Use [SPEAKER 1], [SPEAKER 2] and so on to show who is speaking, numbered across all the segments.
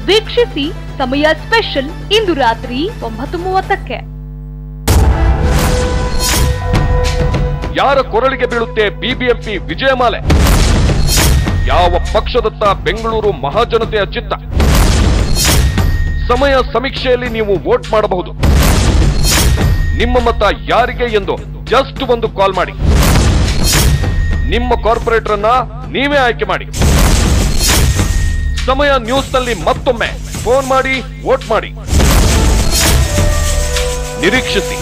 [SPEAKER 1] ವೀಕ್ಷಿಸಿ ಸಮಯ ಸ್ಪೆಷಲ್ ಇಂದು ರಾತ್ರಿ ಒಂಬತ್ತು ಮೂವತ್ತಕ್ಕೆ
[SPEAKER 2] ಯಾರ ಕೊರಳಿಗೆ ಬೀಳುತ್ತೆ ಬಿಬಿಎಂಪಿ ವಿಜಯಮಾಲೆ ಯಾವ ಪಕ್ಷದತ್ತ ಬೆಂಗಳೂರು ಮಹಾಜನತೆಯ ಚಿತ್ತ ಸಮಯ ಸಮೀಕ್ಷೆಯಲ್ಲಿ ನೀವು ವೋಟ್ ಮಾಡಬಹುದು ನಿಮ್ಮ ಮತ ಯಾರಿಗೆ ಎಂದು ಜಸ್ಟ್ ಒಂದು ಕಾಲ್ ಮಾಡಿ ನಿಮ್ಮ ಕಾರ್ಪೊರೇಟರ್ ಅನ್ನ ನೀವೇ ಆಯ್ಕೆ ಮಾಡಿ ಸಮಯ ನ್ಯೂಸ್ನಲ್ಲಿ ಮತ್ತೊಮ್ಮೆ ಫೋನ್ ಮಾಡಿ ವೋಟ್ ಮಾಡಿ ನಿರೀಕ್ಷಿಸಿ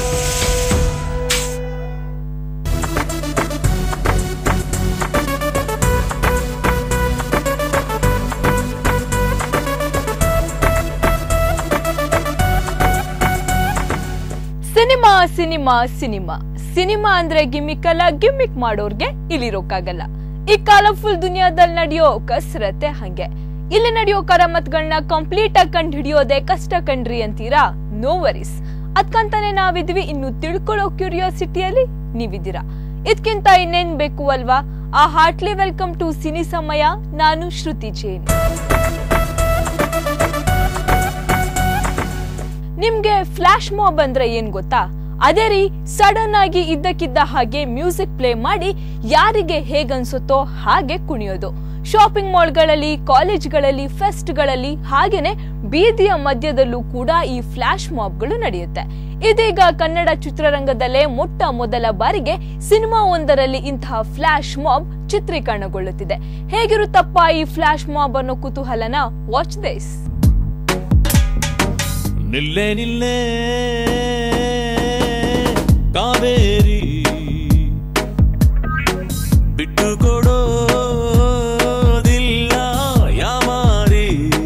[SPEAKER 3] ಸಿನಿಮಾ ಸಿನಿಮಾ ಸಿನಿಮಾ ಸಿನಿಮಾ ಅಂದ್ರೆ ಗಿಮಿಕ್ ಅಲ್ಲ ಗಿಮಿಕ್ ಮಾಡೋರ್ಗೆ ಇಲ್ಲಿರೋಕ್ಕಾಗಲ್ಲ ಈ ಕಲರ್ಫುಲ್ ದುನಿಯಾದಲ್ಲಿ ನಡೆಯೋ ಕಸರತ್ತೆ ಹಂಗೆ ಇಲ್ಲಿ ನಡೆಯೋ ಕರಮತ್ಗಳನ್ನ ಕಂಪ್ಲೀಟ್ ಆಗಿ ಕಂಡು ಹಿಡಿಯೋದೇ ಕಷ್ಟ ಕಣ್ರಿ ಅಂತೀರಾ ನೋ ವರೀಸ್ ಅದ್ಕಂತಾನೆ ನಾವಿದ್ವಿ ಇನ್ನು ತಿಳ್ಕೊಳ್ಳೋ ಕ್ಯೂರಿಯಾಸಿಟಿಯಲ್ಲಿ ನೀವಿದ್ದೀರಾ ಇದಕ್ಕಿಂತ ಇನ್ನೇನ್ ಬೇಕು ಅಲ್ವಾ ಆ ಹಾರ್ಟ್ಲಿ ವೆಲ್ಕಮ್ ಟು ಸಿನಿ ಸಮಯ ನಾನು ಶ್ರುತಿ ಜೈನ್ ನಿಮ್ಗೆ ಫ್ಲಾಶ್ ಮಾಬ್ ಅಂದ್ರೆ ಏನ್ ಗೊತ್ತಾ ಅದೇ ರೀ ಸಡನ್ ಆಗಿ ಇದ್ದಕ್ಕಿದ್ದ ಹಾಗೆ ಮ್ಯೂಸಿಕ್ ಪ್ಲೇ ಮಾಡಿ ಯಾರಿಗೆ ಹೇಗನ್ಸುತ್ತೋ ಹಾಗೆ ಕುಣಿಯೋದು ಶಾಪಿಂಗ್ ಮಾಲ್ಗಳಲ್ಲಿ ಕಾಲೇಜ್ಗಳಲ್ಲಿ ಫೆಸ್ಟ್ಗಳಲ್ಲಿ ಹಾಗೇನೆ ಬೀದಿಯ ಮಧ್ಯದಲ್ಲೂ ಕೂಡ ಈ ಫ್ಲಾಶ್ ಮಾಬ್ಗಳು ನಡೆಯುತ್ತೆ ಇದೀಗ ಕನ್ನಡ ಚಿತ್ರರಂಗದಲ್ಲೇ ಮೊಟ್ಟ ಮೊದಲ ಬಾರಿಗೆ ಸಿನಿಮಾ ಒಂದರಲ್ಲಿ ಇಂತಹ ಫ್ಲಾಶ್ ಮಾಬ್ ಚಿತ್ರೀಕರಣಗೊಳ್ಳುತ್ತಿದೆ ಹೇಗಿರುತ್ತಪ್ಪ ಈ ಫ್ಲಾಶ್ ಮಾಬ್ ಅನ್ನೋ ಕುತೂಹಲನ ವಾಚ್ ದಿಸ್
[SPEAKER 4] ನಿಲ್ಲೆ ನಿಲ್ಲೆ ಕಾವೇರಿ ಬಿಟ್ಟು ಕೊಡೋದಿಲ್ಲ ಯಾಮಾರಿ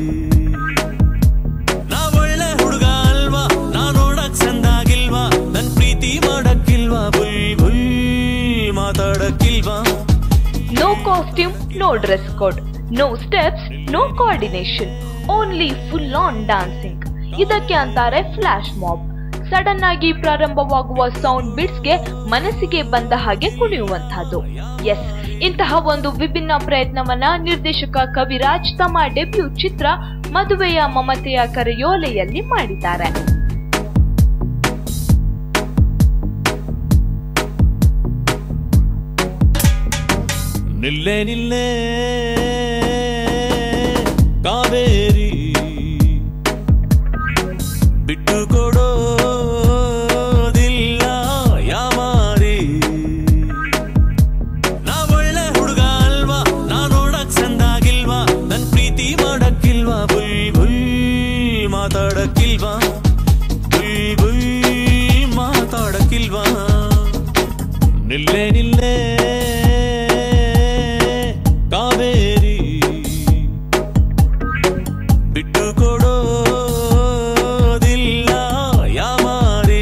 [SPEAKER 4] ನಾ ಒಳ್ಳೆ ಹುಡುಗ ಅಲ್ವಾ ನಾ ನೋಡಕ್ ಚಂದಾಗಿಲ್ವಾ ನನ್ ಪ್ರೀತಿ ಮಾಡಕ್ಕಿಲ್ವಾ ಬುಲ್ ಬುಲ್ ಮಾತಾಡಕ್ಕಿಲ್ವಾ
[SPEAKER 1] No costume, no dress code, no steps, no coordination, only full on dancing. ಇದಕ್ಕೆ ಅಂತಾರೆ ಫ್ಲಾಶ್ ಮಾಬ್ ಸಡನ್ ಆಗಿ ಪ್ರಾರಂಭವಾಗುವ ಸೌಂಡ್ ಬಿಟ್ಸ್ಗೆ ಮನಸ್ಸಿಗೆ ಬಂದ ಹಾಗೆ ಕುಣಿಯುವಂತಹದ್ದು ಎಸ್ ಇಂತಹ ಒಂದು ವಿಭಿನ್ನ ಪ್ರಯತ್ನವನ್ನ ನಿರ್ದೇಶಕ ಕವಿರಾಜ್ ತಮ್ಮ ಡೆಬ್ಯೂ ಚಿತ್ರ ಮದುವೆಯ ಮಮತೆಯ ಕರೆಯೋಲೆಯಲ್ಲಿ ಮಾಡಿದ್ದಾರೆ
[SPEAKER 4] ನಿಲ್ಲೆ ನಿಲ್ಲೆ ಕಾವೇರಿ ಬಿಟ್ಟು ಕೊಡೋದಿಲ್ಲ ಯಾಮಾರಿ ನಾ ಒಳ್ಳೆ ಹುಡುಗ ಅಲ್ವಾ ನಾ ನೋಡಕ್ ಚಂದಾಗಿಲ್ವಾ ನನ್ ಪ್ರೀತಿ ಮಾಡಕ್ಕಿಲ್ವಾ ಬುಯ್ ಬುಯ್ ಮಾತಾಡಕ್ಕಿಲ್ವಾ ಬುಯ್ ಬುಯ್ ಮಾತಾಡಕ್ಕಿಲ್ವಾ ನಿಲ್ಲೆ ನಿಲ್ಲೆ ಕಾವೇರಿ ಬಿಟ್ಟು ಕೊಡೋದಿಲ್ಲ ಯಾಮಾರಿ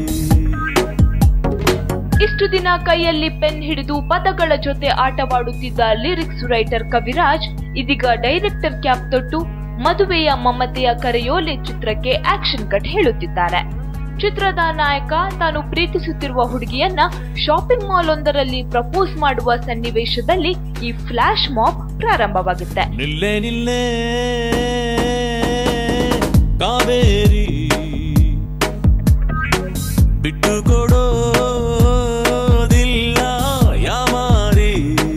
[SPEAKER 1] ಇಷ್ಟು ದಿನ ಕೈಯಲ್ಲಿ ಪೆನ್ ಹಿಡಿದು ಪದಗಳ ಜೊತೆ ಆಟವಾಡುತ್ತಿದ್ದ ಲಿರಿಕ್ಸ್ ರೈಟರ್ ಕವಿರಾಜ್ ಇದೀಗ ಡೈರೆಕ್ಟರ್ ಕ್ಯಾಪ್ ತೊಟ್ಟು ಮದುವೆಯ ಮಮತೆಯ ಕರೆಯೋಲೆ ಚಿತ್ರಕ್ಕೆ ಆಕ್ಷನ್ ಕಟ್ ಹೇಳುತ್ತಿದ್ದಾರೆ ಚಿತ್ರದ ನಾಯಕ ತಾನು ಪ್ರೀತಿಸುತ್ತಿರುವ ಹುಡುಗಿಯನ್ನ ಶಾಪಿಂಗ್ ಮಾಲ್ ಒಂದರಲ್ಲಿ ಪ್ರಪೋಸ್ ಮಾಡುವ ಸನ್ನಿವೇಶದಲ್ಲಿ ಈ ಫ್ಲಾಶ್ ಮಾಬ್ ಪ್ರಾರಂಭವಾಗುತ್ತೆ
[SPEAKER 4] ನಿಲ್ಲೆ ನಿಲ್ಲೆ ಕಾವೇರಿ ಬಿಟ್ಟು ಕೊಡೋದಿಲ್ಲ ಯಾಮಾರಿ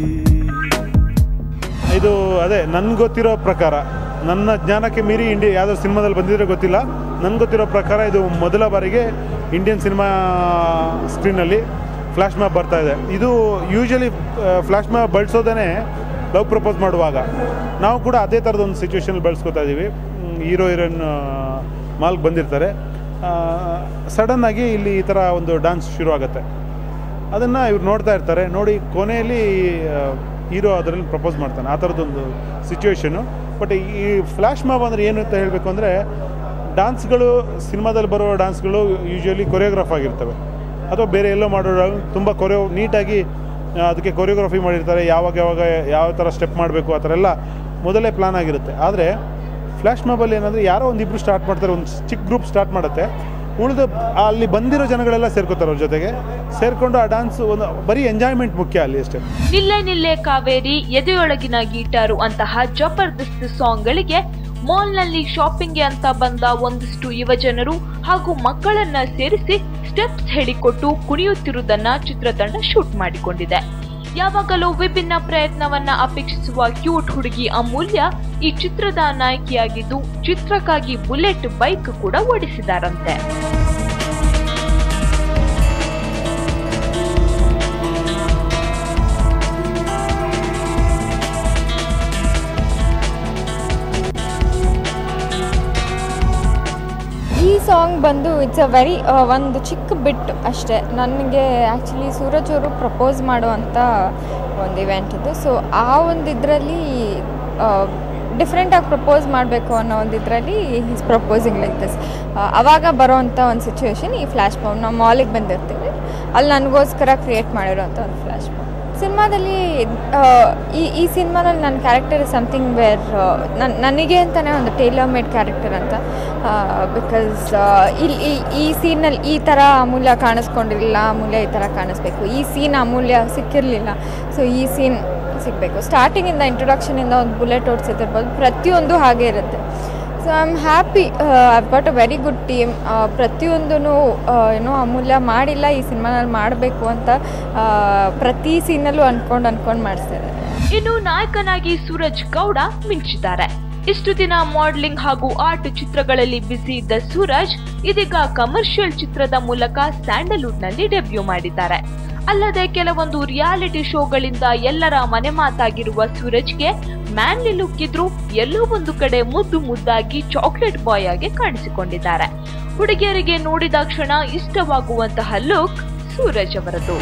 [SPEAKER 5] ಇದು ಅದೇ ನನ್ಗೆ ಗೊತ್ತಿರೋ ಪ್ರಕಾರ ನನ್ನ ಜ್ಞಾನಕ್ಕೆ ಮೀರಿ ಇಂಡಿಯಾ ಯಾವುದೋ ಸಿನಿಮಾದಲ್ಲಿ ಬಂದಿದ್ರೆ ಗೊತ್ತಿಲ್ಲ ನನ್ಗೆ ಗೊತ್ತಿರೋ ಪ್ರಕಾರ ಇದು ಮೊದಲ ಬಾರಿಗೆ ಇಂಡಿಯನ್ ಸಿನಿಮಾ ಸ್ಕ್ರೀನಲ್ಲಿ ಫ್ಲ್ಯಾಶ್ ಮ್ಯಾಪ್ ಬರ್ತಾ ಇದೆ ಇದು ಯೂಶಲಿ ಫ್ಲ್ಯಾಶ್ ಮ್ಯಾಪ್ ಬಳಸೋದೇ ಲವ್ ಪ್ರಪೋಸ್ ಮಾಡುವಾಗ ನಾವು ಕೂಡ ಅದೇ ಥರದ ಒಂದು ಸಿಚುವೇಶನ್ ಬಳಸ್ಕೊತಾ ಇದ್ದೀವಿ ಹೀರೋ ಹೀರೋಯಿನ್ ಮಾಲ್ಗೆ ಬಂದಿರ್ತಾರೆ ಸಡನ್ನಾಗಿ ಇಲ್ಲಿ ಈ ಥರ ಒಂದು ಡ್ಯಾನ್ಸ್ ಶುರು ಆಗುತ್ತೆ ಅದನ್ನು ಇವ್ರು ನೋಡ್ತಾ ಇರ್ತಾರೆ ನೋಡಿ ಕೊನೆಯಲ್ಲಿ ಹೀರೋ ಅದರಲ್ಲಿ ಪ್ರಪೋಸ್ ಮಾಡ್ತಾನೆ ಆ ಥರದ್ದೊಂದು ಸಿಚುವೇಶನು ಬಟ್ ಈ ಫ್ಲ್ಯಾಶ್ ಮ್ಯಾಪ್ ಅಂದರೆ ಏನು ಅಂತ ಹೇಳಬೇಕು ಅಂದರೆ ಡ್ಯಾನ್ಸ್ಗಳು ಸಿನಿಮಾದಲ್ಲಿ ಬರೋ ಡ್ಯಾನ್ಸ್ಗಳು ಯೂಶ್ವಲಿ ಕೊರಿಯೋಗ್ರಾಫ್ ಆಗಿರ್ತವೆ ಅಥವಾ ಬೇರೆ ಎಲ್ಲೋ ಮಾಡೋ ತುಂಬ ಕೊರಿಯೋ ನೀಟಾಗಿ ಆ, ಅದಕ್ಕೆ ಕೊರಿಯೋಗ್ರಫಿ ಮಾಡಿರ್ತಾರೆ ಯಾವಾಗ ಯಾವಾಗ ಯಾವ ಥರ ಸ್ಟೆಪ್ ಮಾಡಬೇಕು ಆ ಥರ ಎಲ್ಲ ಮೊದಲೇ ಪ್ಲಾನ್ ಆಗಿರುತ್ತೆ ಆದರೆ ಫ್ಲ್ಯಾಶ್ ಮ್ಯಾಬಲ್ಲಿ ಏನಂದರೆ ಯಾರೋ ಒಂದಿಬ್ರು ಸ್ಟಾರ್ಟ್ ಮಾಡ್ತಾರೆ ಒಂದು ಚಿಕ್ಕ ಗ್ರೂಪ್ ಸ್ಟಾರ್ಟ್ ಮಾಡುತ್ತೆ ಉಳಿದು ಅಲ್ಲಿ ಬಂದಿರೋ ಜನಗಳೆಲ್ಲ ಸೇರ್ಕೋತಾರೆ ಅವ್ರ ಜೊತೆಗೆ ಸೇರಿಕೊಂಡು ಆ ಡ್ಯಾನ್ಸ್ ಒಂದು ಬರೀ ಎಂಜಾಯ್ಮೆಂಟ್ ಮುಖ್ಯ ಅಲ್ಲಿ ಅಷ್ಟೇ
[SPEAKER 1] ನಿಲ್ಲೆ ನಿಲ್ಲೆ ಕಾವೇರಿ ಎದೆಯೊಳಗಿನ ಗೀಟಾರು ಅಂತಹ ಜಬರ್ದಸ್ತ್ ಸಾಂಗ್ಗಳಿಗೆ ಮಾಲ್ನಲ್ಲಿ ಶಾಪಿಂಗ್ಗೆ ಅಂತ ಬಂದ ಒಂದಿಷ್ಟು ಯುವಜನರು ಹಾಗೂ ಮಕ್ಕಳನ್ನ ಸೇರಿಸಿ ಸ್ಟೆಪ್ಸ್ ಹೇಳಿಕೊಟ್ಟು ಕುಣಿಯುತ್ತಿರುವುದನ್ನ ಚಿತ್ರತಂಡ ಶೂಟ್ ಮಾಡಿಕೊಂಡಿದೆ ಯಾವಾಗಲೂ ವಿಭಿನ್ನ ಪ್ರಯತ್ನವನ್ನ ಅಪೇಕ್ಷಿಸುವ ಕ್ಯೂಟ್ ಹುಡುಗಿ ಅಮೂಲ್ಯ ಈ ಚಿತ್ರದ ನಾಯಕಿಯಾಗಿದ್ದು ಚಿತ್ರಕ್ಕಾಗಿ ಬುಲೆಟ್ ಬೈಕ್ ಕೂಡ ಓಡಿಸಿದಾರಂತೆ
[SPEAKER 6] ಈ ಸಾಂಗ್ ಬಂದು ಇಟ್ಸ್ ಅ ವೆರಿ ಒಂದು ಚಿಕ್ಕ ಬಿಟ್ ಅಷ್ಟೇ ನನಗೆ ಆ್ಯಕ್ಚುಲಿ ಸೂರಜ್ ಅವರು ಪ್ರಪೋಸ್ ಮಾಡುವಂಥ ಒಂದು ಇವೆಂಟ್ ಇದು ಸೊ ಆ ಒಂದು ಇದರಲ್ಲಿ ಡಿಫ್ರೆಂಟಾಗಿ ಪ್ರಪೋಸ್ ಮಾಡಬೇಕು ಅನ್ನೋ ಒಂದು ಇದರಲ್ಲಿ ಈಸ್ ಪ್ರಪೋಸಿಂಗ್ ಲೈಕ್ ದಿಸ್ ಅವಾಗ ಬರೋವಂಥ ಒಂದು ಸಿಚುವೇಶನ್ ಈ ಫ್ಲ್ಯಾಶ್ ಬಾಂಬ್ ನಾವು ಮಾಲಿಗೆ ಬಂದಿರ್ತೀವಿ ಅಲ್ಲಿ ನನಗೋಸ್ಕರ ಕ್ರಿಯೇಟ್ ಮಾಡಿರೋಂಥ ಒಂದು ಫ್ಲ್ಯಾಶ್ ಬಾಂಬ್ ಸಿನಿಮಾದಲ್ಲಿ ಈ ಈ ಸಿನಿಮಾದಲ್ಲಿ ನನ್ನ ಕ್ಯಾರೆಕ್ಟರ್ ಇಸ್ ಸಮಥಿಂಗ್ ವೇರ್ ನನ್ನ ನನಗೆ ಅಂತಲೇ ಒಂದು ಟೇಲರ್ ಮೇಡ್ ಕ್ಯಾರೆಕ್ಟರ್ ಅಂತ ಬಿಕಾಸ್ ಇಲ್ಲಿ ಈ ಈ ಸೀನಲ್ಲಿ ಈ ಥರ ಅಮೂಲ್ಯ ಕಾಣಿಸ್ಕೊಂಡಿರಲಿಲ್ಲ ಅಮೂಲ್ಯ ಈ ಥರ ಕಾಣಿಸ್ಬೇಕು ಈ ಸೀನ್ ಅಮೂಲ್ಯ ಸಿಕ್ಕಿರಲಿಲ್ಲ ಸೊ ಈ ಸೀನ್ ಸಿಗಬೇಕು ಸ್ಟಾರ್ಟಿಂಗಿಂದ ಇಂಟ್ರೊಡಕ್ಷನಿಂದ ಒಂದು ಬುಲೆಟ್ ಓಡಿಸಿದಿರ್ಬೋದು ಪ್ರತಿಯೊಂದು ಹಾಗೆ ಇರುತ್ತೆ so I am happy I got a very good team ಪ್ರತಿಯೊಂದೂ ಏನೋ ಅಮೂಲ್ಯ ಮಾಡಿಲ್ಲ ಈ ಸಿನಿಮಾನಲ್ಲಿ ಮಾಡಬೇಕು ಅಂತ ಆ, ಪ್ರತಿ ಸೀನಲ್ಲೂ ಅಂದ್ಕೊಂಡು ಅಂದ್ಕೊಂಡು ಮಾಡಿಸ್ತಾರೆ
[SPEAKER 1] ಇನ್ನು ನಾಯಕನಾಗಿ ಸೂರಜ್ ಗೌಡ ಮಿಂಚಿದ್ದಾರೆ ಇಷ್ಟು ದಿನ ಮಾಡೆಲಿಂಗ್ ಹಾಗೂ ಆರ್ಟ್ ಚಿತ್ರಗಳಲ್ಲಿ ಬ್ಯುಸಿ ಇದ್ದ ಸೂರಜ್ ಇದೀಗ ಕಮರ್ಷಿಯಲ್ ಚಿತ್ರದ ಮೂಲಕ ಸ್ಯಾಂಡಲ್ವುಡ್ ನಲ್ಲಿ ಡೆಬ್ಯೂ ಮಾಡಿದ್ದಾರೆ ಅಲ್ಲದೆ ಕೆಲವೊಂದು ರಿಯಾಲಿಟಿ ಶೋಗಳಿಂದ ಎಲ್ಲರ ಮನೆ ಮಾತಾಗಿರುವ ಸೂರಜ್ಗೆ ಮ್ಯಾನ್ಲಿ ಲುಕ್ ಇದ್ರು ಎಲ್ಲೋ ಒಂದು ಕಡೆ ಮುದ್ದು ಮುದ್ದಾಗಿ ಚಾಕ್ಲೇಟ್ ಬಾಯ್ ಆಗಿ ಕಾಣಿಸಿಕೊಂಡಿದ್ದಾರೆ ಹುಡುಗಿಯರಿಗೆ ನೋಡಿದ ಕ್ಷಣ ಇಷ್ಟವಾಗುವಂತಹ ಲುಕ್ ಸೂರಜ್ ಅವರದು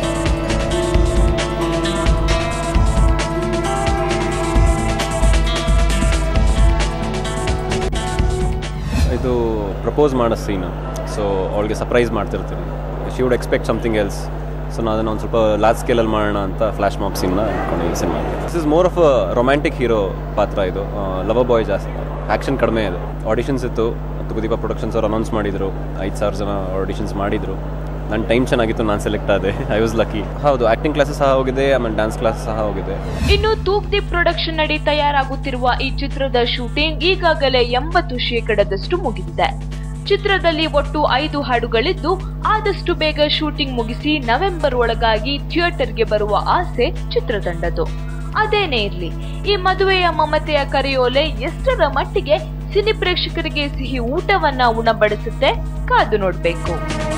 [SPEAKER 7] ಇದು ಪ್ರಪೋಸ್ ಮಾಡೋ ಸೀನು ಸೊ ಅವಳಿಗೆ ಸರ್ಪ್ರೈಸ್ ಮಾಡ್ತಿರ್ತೀನಿ she would expect something else so ನಾನು ಅದನ್ನು ಒಂದು ಸ್ವಲ್ಪ ಲಾರ್ಜ್ ಸ್ಕೇಲಲ್ಲಿ ಮಾಡೋಣ ಅಂತ ಫ್ಲಾಶ್ ಮಾಪ್ ಸೀನ್ನ ಇಟ್ಕೊಂಡು ಈ cinema this is more of a romantic hero ಪಾತ್ರ ಇದು ಲವ ಬಾಯ್ ಜಾಸ್ತಿ ಆ್ಯಕ್ಷನ್ ಕಡಿಮೆ ಇದು ಆಡಿಷನ್ಸ್ ಇತ್ತು ತುಗುದೀಪ ಪ್ರೊಡಕ್ಷನ್ಸ್ ಅವ್ರು ಅನೌನ್ಸ್ ಮಾಡಿದರು ಐದು ಸಾವಿರ ಜನ ಆಡಿಷನ್ಸ್ ಮಾಡಿದರು ನನ್ನ ಟೈಮ್ ಚೆನ್ನಾಗಿತ್ತು ನಾನು ಸೆಲೆಕ್ಟ್ ಆದೆ ಐ ವಾಸ್ ಲಕ್ಕಿ ಹೌದು ಆ್ಯಕ್ಟಿಂಗ್ ಕ್ಲಾಸಸ್ ಸಹ ಹೋಗಿದೆ ಆಮೇಲೆ ಡ್ಯಾನ್ಸ್ ಕ್ಲಾಸ್ ಸಹ ಹೋಗಿದೆ
[SPEAKER 1] ಇನ್ನು ತೂಕ್ದಿ ಪ್ರೊಡಕ್ಷನ್ ಅಡಿ ತಯಾರಾಗುತ್ತಿರುವ ಈ ಚಿತ್ರದ ಶೂಟಿಂಗ್ ಈಗಾಗಲೇ ಎಂಬತ್ತು ಶೇಕಡದಷ್ಟು ಮುಗಿದಿದೆ ಚಿತ್ರದಲ್ಲಿ ಒಟ್ಟು ಐದು ಹಾಡುಗಳಿದ್ದು ಆದಷ್ಟು ಬೇಗ ಶೂಟಿಂಗ್ ಮುಗಿಸಿ ನವೆಂಬರ್ ಒಳಗಾಗಿ ಥಿಯೇಟರ್ಗೆ ಬರುವ ಆಸೆ ಚಿತ್ರತಂಡದ್ದು ಅದೇನೇ ಇರ್ಲಿ ಈ ಮದುವೆಯ ಮಮತೆಯ ಕರೆಯೋಲೆ ಎಷ್ಟರ ಮಟ್ಟಿಗೆ ಸಿನಿ ಪ್ರೇಕ್ಷಕರಿಗೆ ಸಿಹಿ ಊಟವನ್ನ ಉಣಬಡಿಸುತ್ತೆ ಕಾದು ನೋಡ್ಬೇಕು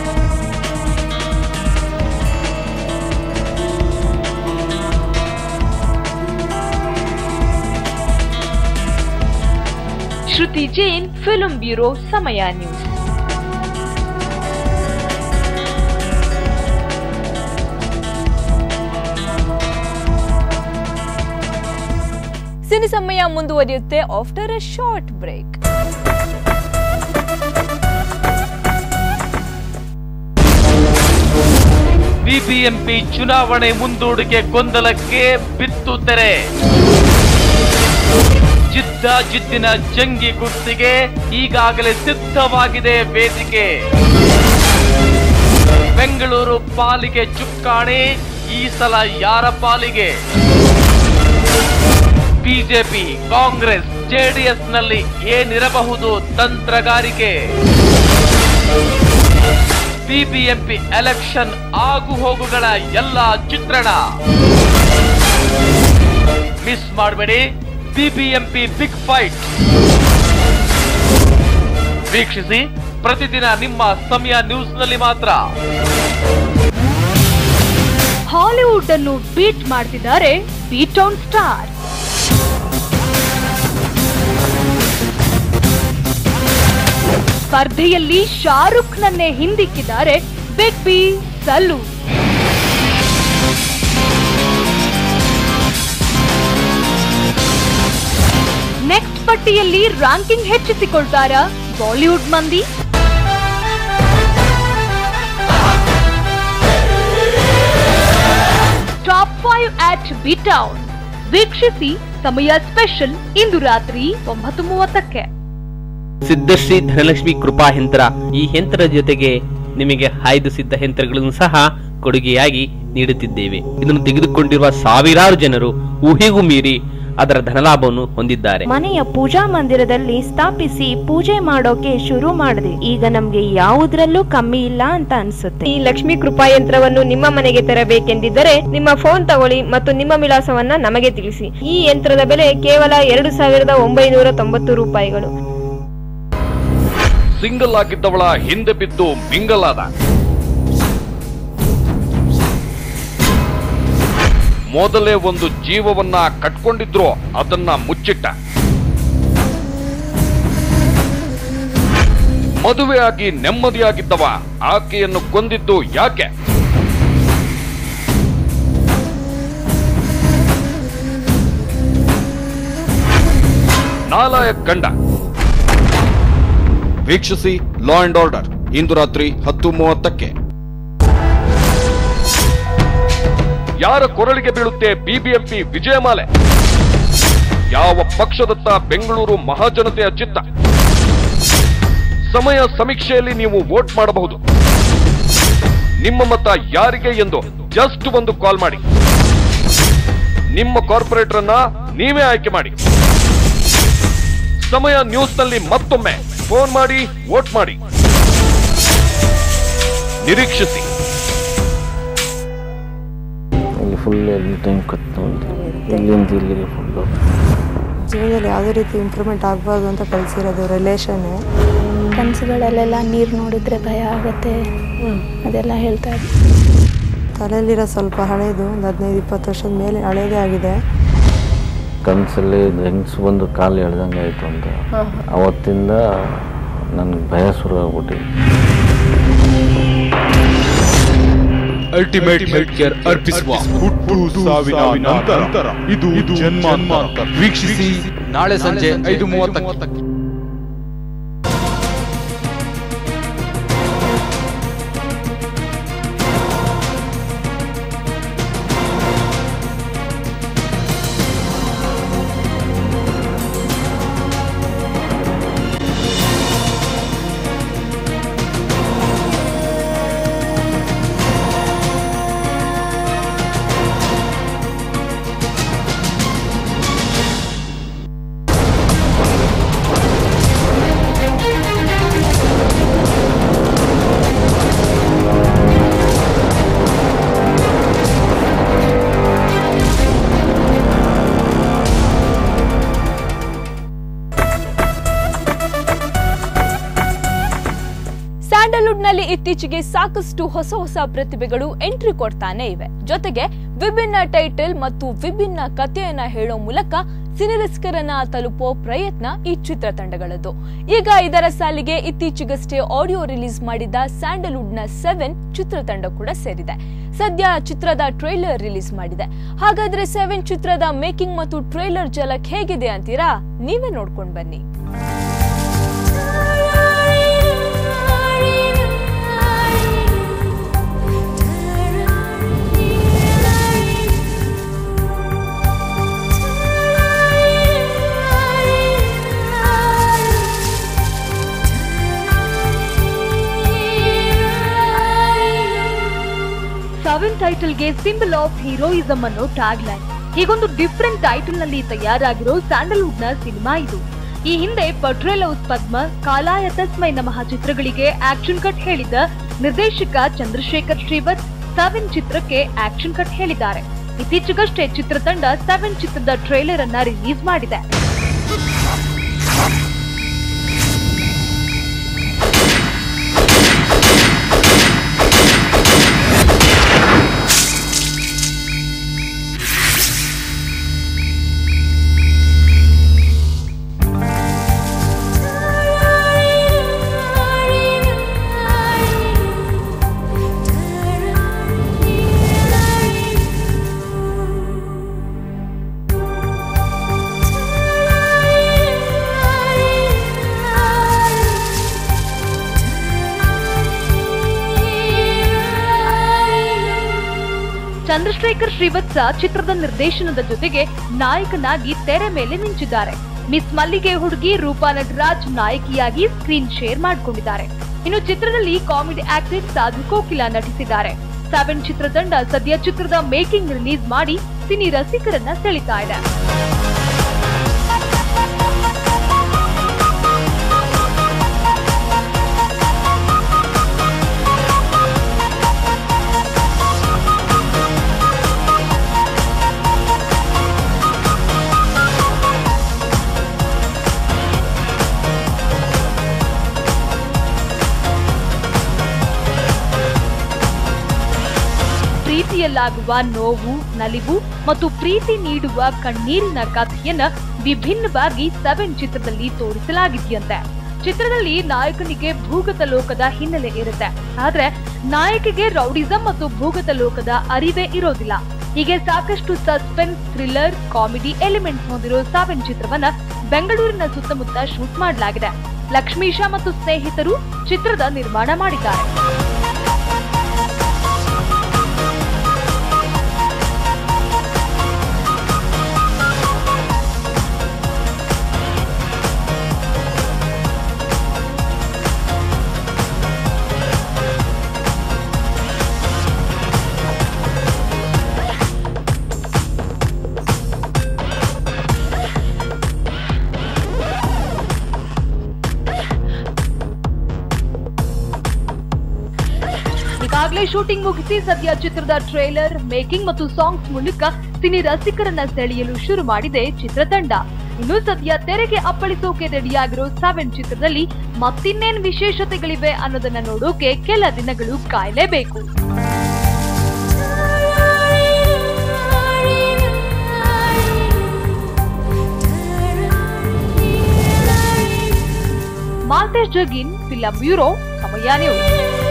[SPEAKER 1] ಶ್ರುತಿ ಜೈನ್ ಫಿಲ್ಮ್ ಬ್ಯೂರೋ ಸಮಯ ನ್ಯೂಸ್
[SPEAKER 3] ಸಿನಿ ಸಮಯ ಮುಂದುವರಿಯುತ್ತೆ after a short break
[SPEAKER 8] BBMP ಚುನಾವಣೆ ಮುಂದೂಡಿಕೆ ಗೊಂದಲಕ್ಕೆ ಬಿತ್ತು ತೆರೆ ಜಿದ್ದ ಜಿದ್ದಿನ ಜಂಗಿ ಕುಸ್ತಿಗೆ ಈಗಾಗಲೇ ಸಿದ್ಧವಾಗಿದೆ ವೇದಿಕೆ ಬೆಂಗಳೂರು ಪಾಲಿಗೆ ಚುಕ್ಕಾಣಿ ಈ ಸಲ ಯಾರ ಪಾಲಿಗೆ ಬಿಜೆಪಿ ಕಾಂಗ್ರೆಸ್ ಜೆಡಿಎಸ್ ನಲ್ಲಿ ಏನಿರಬಹುದು ತಂತ್ರಗಾರಿಕೆ ಬಿಬಿಎಂಪಿ ಎಲೆಕ್ಷನ್ ಆಗು ಹೋಗುಗಳ ಎಲ್ಲ ಚಿತ್ರಣ ಮಿಸ್ ಮಾಡಬೇಡಿ ಬಿಬಿಎಂಪಿ ಬಿಗ್ ಫೈಟ್ ವೀಕ್ಷಿಸಿ ಪ್ರತಿದಿನ ನಿಮ್ಮ ಸಮಯ ನ್ಯೂಸ್ನಲ್ಲಿ ಮಾತ್ರ
[SPEAKER 1] ಹಾಲಿವುಡ್ ಅನ್ನು ಬೀಟ್ ಮಾಡ್ತಿದ್ದಾರೆ ಬೀಟೌನ್ ಸ್ಟಾರ್ ಸ್ಪರ್ಧೆಯಲ್ಲಿ ಶಾರುಖ್ ನನ್ನೇ ಹಿಂದಿಕ್ಕಿದ್ದಾರೆ ಬಿಗ್ ಬಿ ಸಲ್ಲು ನೆಕ್ಸ್ಟ್ ಪಟ್ಟಿಯಲ್ಲಿ ರ್ಯಾಂಕಿಂಗ್ ಹೆಚ್ಚಿಸಿಕೊಳ್ತಾರ ಬಾಲಿವುಡ್ ಮಂದಿ ಟಾಪ್ ಫೈವ್ ಆಟ್ ಬಿಟೌನ್ ವೀಕ್ಷಿಸಿ ಸಮಯ ಸ್ಪೆಷಲ್ ಇಂದು ರಾತ್ರಿ ಒಂಬತ್ತು ಮೂವತ್ತಕ್ಕೆ
[SPEAKER 9] ಸಿದ್ಧಶ್ರೀ ಧನಲಕ್ಷ್ಮಿ ಕೃಪಾ ಯಂತ್ರ ಈ ಯಂತ್ರದ ಜೊತೆಗೆ ನಿಮಗೆ ಆಯ್ದು ಸಿದ್ಧ ಯಂತ್ರಗಳನ್ನು ಸಹ ಕೊಡುಗೆಯಾಗಿ ನೀಡುತ್ತಿದ್ದೇವೆ ಇದನ್ನು ತೆಗೆದುಕೊಂಡಿರುವ ಸಾವಿರಾರು ಜನರು ಊಹೆಗೂ ಮೀರಿ ಅದರ ಧನಲಾಭವನ್ನು ಹೊಂದಿದ್ದಾರೆ
[SPEAKER 10] ಮನೆಯ ಪೂಜಾ ಮಂದಿರದಲ್ಲಿ ಸ್ಥಾಪಿಸಿ ಪೂಜೆ ಮಾಡೋಕೆ ಶುರು ಮಾಡಿದೆ ಈಗ ನಮ್ಗೆ ಯಾವುದ್ರಲ್ಲೂ ಕಮ್ಮಿ ಇಲ್ಲ ಅಂತ ಅನ್ಸುತ್ತೆ
[SPEAKER 11] ಈ ಲಕ್ಷ್ಮೀ ಕೃಪಾ ಯಂತ್ರವನ್ನು ನಿಮ್ಮ ಮನೆಗೆ ತರಬೇಕೆಂದಿದ್ದರೆ ನಿಮ್ಮ ಫೋನ್ ತಗೊಳ್ಳಿ ಮತ್ತು ನಿಮ್ಮ ವಿಳಾಸವನ್ನ ನಮಗೆ ತಿಳಿಸಿ ಈ ಯಂತ್ರದ ಬೆಲೆ ಕೇವಲ ಎರಡು ಸಾವಿರದ ಒಂಬೈನೂರ ತೊಂಬತ್ತು ರೂಪಾಯಿಗಳು
[SPEAKER 2] ಸಿಂಗಲ್ ಆಗಿದ್ದವಳ ಹಿಂದೆ ಬಿದ್ದು ಮಿಂಗಲ್ ಆದ ಮೊದಲೇ ಒಂದು ಜೀವವನ್ನ ಕಟ್ಕೊಂಡಿದ್ರು ಅದನ್ನ ಮುಚ್ಚಿಟ್ಟ ಮದುವೆಯಾಗಿ ನೆಮ್ಮದಿಯಾಗಿದ್ದವ ಆಕೆಯನ್ನು ಕೊಂದಿದ್ದು ಯಾಕೆ ನಾಲಾಯಕ್ ಗಂಡ ವೀಕ್ಷಿಸಿ ಲಾ ಅಂಡ್ ಆರ್ಡರ್ ಇಂದು ರಾತ್ರಿ ಹತ್ತು ಮೂವತ್ತಕ್ಕೆ ಯಾರ ಕೊರಳಿಗೆ ಬೀಳುತ್ತೆ ಬಿಬಿಎಂಪಿ ವಿಜಯಮಾಲೆ ಯಾವ ಪಕ್ಷದತ್ತ ಬೆಂಗಳೂರು ಮಹಾಜನತೆಯ ಚಿತ್ತ ಸಮಯ ಸಮೀಕ್ಷೆಯಲ್ಲಿ ನೀವು ವೋಟ್ ಮಾಡಬಹುದು ನಿಮ್ಮ ಮತ ಯಾರಿಗೆ ಎಂದು ಜಸ್ಟ್ ಒಂದು ಕಾಲ್ ಮಾಡಿ ನಿಮ್ಮ ಕಾರ್ಪೊರೇಟರ್ ಅನ್ನ ನೀವೇ ಆಯ್ಕೆ ಮಾಡಿ ಸಮಯ ನ್ಯೂಸ್ನಲ್ಲಿ ಮತ್ತೊಮ್ಮೆ ಫೋನ್ ಮಾಡಿ ವೋಟ್ ಮಾಡಿ ನಿರೀಕ್ಷಿಸಿ
[SPEAKER 12] ಇಲ್ಲಿ ಫುಲ್ ಎಲ್ಲಿ ಟೈಮ್ ಕತ್ತು ಇಲ್ಲಿಂದ ಇಲ್ಲಿಗೆ ಫುಲ್ಲು
[SPEAKER 13] ಜೀವನದಲ್ಲಿ ಯಾವುದೇ ರೀತಿ ಇಂಪ್ರೂವ್ಮೆಂಟ್ ಆಗಬಾರ್ದು ಅಂತ ಕಲಿಸಿರೋದು ರಿಲೇಷನ್ನೇ
[SPEAKER 14] ಕನಸುಗಳಲ್ಲೆಲ್ಲ ನೀರು ನೋಡಿದ್ರೆ ಭಯ ಆಗುತ್ತೆ ಅದೆಲ್ಲ ಹೇಳ್ತಾ ಇದ್ದೆ
[SPEAKER 13] ತಲೆಯಲ್ಲಿರೋ ಸ್ವಲ್ಪ ಹಳೇದು ಒಂದು ಹದಿನೈದು ಇಪ್ಪತ್ತು ವರ್ಷದ ಮೇಲೆ ಹಳೇದೇ ಆಗಿದೆ
[SPEAKER 12] ಕನಸಲ್ಲಿ ಹೆಂಗ್ಸ್ ಬಂದು ಕಾಲು ಎಳ್ದಂಗೆ ಆಯಿತು ಅಂತ ಅವತ್ತಿಂದ ನನಗೆ ಭಯ ಶುರು ಆಗ್ಬಿಟ್ಟಿದೆ
[SPEAKER 15] ಅಲ್ಟಿಮೇಟ್ ಹೆಲ್ತ್ ಕೇರ್ ಅರ್ಪಿಸುವ ಹುಟ್ಟು ಸಾವಿನ ನಂತರ ಇದು ಜನ್ಮಾಂತರ ವೀಕ್ಷಿಸಿ ನಾಳೆ ಸಂಜೆ ಐದು ಮೂವತ್ತಕ್ಕೆ
[SPEAKER 3] ಸ್ಯಾಂಡಲ್ವುಡ್ ನಲ್ಲಿ ಇತ್ತೀಚೆಗೆ ಸಾಕಷ್ಟು ಹೊಸ ಹೊಸ ಪ್ರತಿಭೆಗಳು ಎಂಟ್ರಿ ಕೊಡ್ತಾನೆ ಇವೆ ಜೊತೆಗೆ ವಿಭಿನ್ನ ಟೈಟಲ್ ಮತ್ತು ವಿಭಿನ್ನ ಕಥೆಯನ್ನ ಹೇಳೋ ಮೂಲಕ ಸಿನಿರಸಿಕರನ್ನ ತಲುಪೋ ಪ್ರಯತ್ನ ಈ ಚಿತ್ರತಂಡಗಳದ್ದು ಈಗ ಇದರ ಸಾಲಿಗೆ ಇತ್ತೀಚೆಗಷ್ಟೇ ಆಡಿಯೋ ರಿಲೀಸ್ ಮಾಡಿದ ಸ್ಯಾಂಡಲ್ವುಡ್ ನ ಸೆವೆನ್ ಚಿತ್ರತಂಡ ಕೂಡ ಸೇರಿದೆ ಸದ್ಯ ಚಿತ್ರದ ಟ್ರೈಲರ್ ರಿಲೀಸ್ ಮಾಡಿದೆ ಹಾಗಾದ್ರೆ ಸೆವೆನ್ ಚಿತ್ರದ ಮೇಕಿಂಗ್ ಮತ್ತು ಟ್ರೈಲರ್ ಜಲಕ್ ಹೇಗಿದೆ ಅಂತೀರಾ ನೀವೇ ನೋಡ್ಕೊಂಡ್ ಬನ್ನಿ
[SPEAKER 1] ಸೆವೆನ್ ಟೈಟಲ್ಗೆ ಸಿಂಬಲ್ ಆಫ್ ಹೀರೋಯಿಸಂ ಅನ್ನೋ ಟ್ಯಾಗ್ ಲೈನ್ ಹೀಗೊಂದು ಡಿಫ್ರೆಂಟ್ ಟೈಟಲ್ ನಲ್ಲಿ ತಯಾರಾಗಿರೋ ಸ್ಯಾಂಡಲ್ವುಡ್ ನ ಸಿನಿಮಾ ಇದು ಈ ಹಿಂದೆ ಪಟ್ರೇಲೌಸ್ ಪದ್ಮ ಕಾಲಾಯ ತಸ್ಮೈ ನಮಃ ಚಿತ್ರಗಳಿಗೆ ಆಕ್ಷನ್ ಕಟ್ ಹೇಳಿದ ನಿರ್ದೇಶಕ ಚಂದ್ರಶೇಖರ್ ಶ್ರೀವತ್ ಸೆವೆನ್ ಚಿತ್ರಕ್ಕೆ ಆಕ್ಷನ್ ಕಟ್ ಹೇಳಿದ್ದಾರೆ ಇತ್ತೀಚೆಗಷ್ಟೇ ಚಿತ್ರತಂಡ ಸೆವೆನ್ ಚಿತ್ರದ ಟ್ರೈಲರ್ ಅನ್ನ ರಿಲೀಸ್ ಮಾಡಿದೆ ಚಂದ್ರಶೇಖರ್ ಶ್ರೀವತ್ಸ ಚಿತ್ರದ ನಿರ್ದೇಶನದ ಜೊತೆಗೆ ನಾಯಕನಾಗಿ ತೆರೆ ಮೇಲೆ ಮಿಂಚಿದ್ದಾರೆ ಮಿಸ್ ಮಲ್ಲಿಗೆ ಹುಡುಗಿ ರೂಪಾ ನಟರಾಜ್ ನಾಯಕಿಯಾಗಿ ಸ್ಕ್ರೀನ್ ಶೇರ್ ಮಾಡಿಕೊಂಡಿದ್ದಾರೆ ಇನ್ನು ಚಿತ್ರದಲ್ಲಿ ಕಾಮಿಡಿ ಆಕ್ಟ್ರೆಸ್ ಸಾಧು ಕೋಕಿಲ ನಟಿಸಿದ್ದಾರೆ ಸೆವೆನ್ ಚಿತ್ರತಂಡ ಸದ್ಯ ಚಿತ್ರದ ಮೇಕಿಂಗ್ ರಿಲೀಸ್ ಮಾಡಿ ಸಿನಿ ರಸಿಕರನ್ನ ಸೆಳಿತಾ ಇದೆ ಜೀವನದಲ್ಲಾಗುವ ನೋವು ನಲಿವು ಮತ್ತು ಪ್ರೀತಿ ನೀಡುವ ಕಣ್ಣೀರಿನ ಕಥೆಯನ್ನ ವಿಭಿನ್ನವಾಗಿ ಸೆವೆನ್ ಚಿತ್ರದಲ್ಲಿ ತೋರಿಸಲಾಗಿದೆಯಂತೆ ಚಿತ್ರದಲ್ಲಿ ನಾಯಕನಿಗೆ ಭೂಗತ ಲೋಕದ ಹಿನ್ನೆಲೆ ಇರುತ್ತೆ ಆದ್ರೆ ನಾಯಕಿಗೆ ರೌಡಿಸಂ ಮತ್ತು ಭೂಗತ ಲೋಕದ ಅರಿವೇ ಇರೋದಿಲ್ಲ ಹೀಗೆ ಸಾಕಷ್ಟು ಸಸ್ಪೆನ್ಸ್ ಥ್ರಿಲ್ಲರ್ ಕಾಮಿಡಿ ಎಲಿಮೆಂಟ್ಸ್ ಹೊಂದಿರೋ ಸೆವೆನ್ ಚಿತ್ರವನ್ನ ಬೆಂಗಳೂರಿನ ಸುತ್ತಮುತ್ತ ಶೂಟ್ ಮಾಡಲಾಗಿದೆ ಲಕ್ಷ್ಮೀಶ ಮತ್ತು ಸ್ನೇಹಿತರು ಚಿತ್ರದ ನಿರ್ಮಾಣ ಮಾಡಿದ್ದಾರೆ ಈಗಾಗಲೇ ಶೂಟಿಂಗ್ ಮುಗಿಸಿ ಸದ್ಯ ಚಿತ್ರದ ಟ್ರೇಲರ್ ಮೇಕಿಂಗ್ ಮತ್ತು ಸಾಂಗ್ಸ್ ಮೂಲಕ ಸಿನಿ ರಸಿಕರನ್ನ ಸೆಳೆಯಲು ಶುರು ಮಾಡಿದೆ ಚಿತ್ರತಂಡ ಇನ್ನು ಸದ್ಯ ತೆರೆಗೆ ಅಪ್ಪಳಿಸೋಕೆ ರೆಡಿಯಾಗಿರೋ ಸೆವೆನ್ ಚಿತ್ರದಲ್ಲಿ ಮತ್ತಿನ್ನೇನ್ ವಿಶೇಷತೆಗಳಿವೆ ಅನ್ನೋದನ್ನ ನೋಡೋಕೆ ಕೆಲ ದಿನಗಳು ಕಾಯಲೇಬೇಕು ಮಾಲ್ತೇಶ್ ಜಗಿನ್ ಫಿಲಂ ಬ್ಯೂರೋ ಸಮಯ news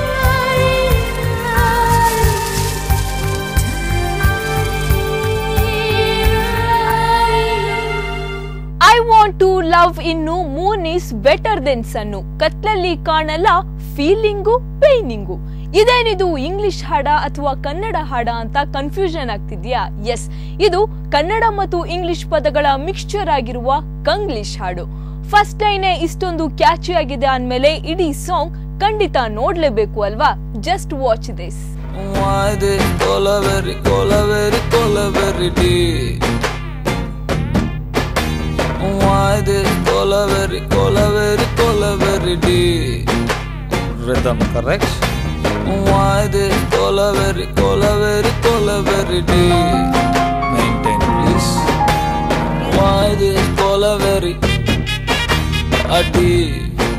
[SPEAKER 3] I want to love ಇನ್ನು moon is better then sun ಕತ್ಲಲ್ಲಿ ಕಾಣಲ್ಲ ಫೀಲಿಂಗು ಪೇನಿಂಗು ಇದೇನಿದು ಇಂಗ್ಲಿಷ್ ಹಾಡ ಅಥವಾ ಕನ್ನಡ ಹಾಡ ಅಂತ ಕನ್ಫ್ಯೂಷನ್ ಆಗ್ತಿದ್ಯಾ ಎಸ್ ಇದು ಕನ್ನಡ ಮತ್ತು ಇಂಗ್ಲಿಷ್ ಪದಗಳ ಮಿಕ್ಸ್ಚರ್ ಆಗಿರುವ ಕಂಗ್ಲಿಷ್ ಹಾಡು ಫಸ್ಟ್ ಲೈನೇ ಇಷ್ಟೊಂದು ಕ್ಯಾಚಿ ಆಗಿದೆ ಅಂದ್ಮೇಲೆ ಇಡೀ ಸಾಂಗ್ ಖಂಡಿತ ನೋಡ್ಲೇಬೇಕು ಅಲ್ವಾ just watch this
[SPEAKER 16] Why this Colaveri, Colaveri, Colaveri deep? Why this Colaveri, Colaveri, Colaveri deep? Rhythm correct? Why this Colaveri, Colaveri, Colaveri deep? Maintain please. Why this Colaveri, a deep?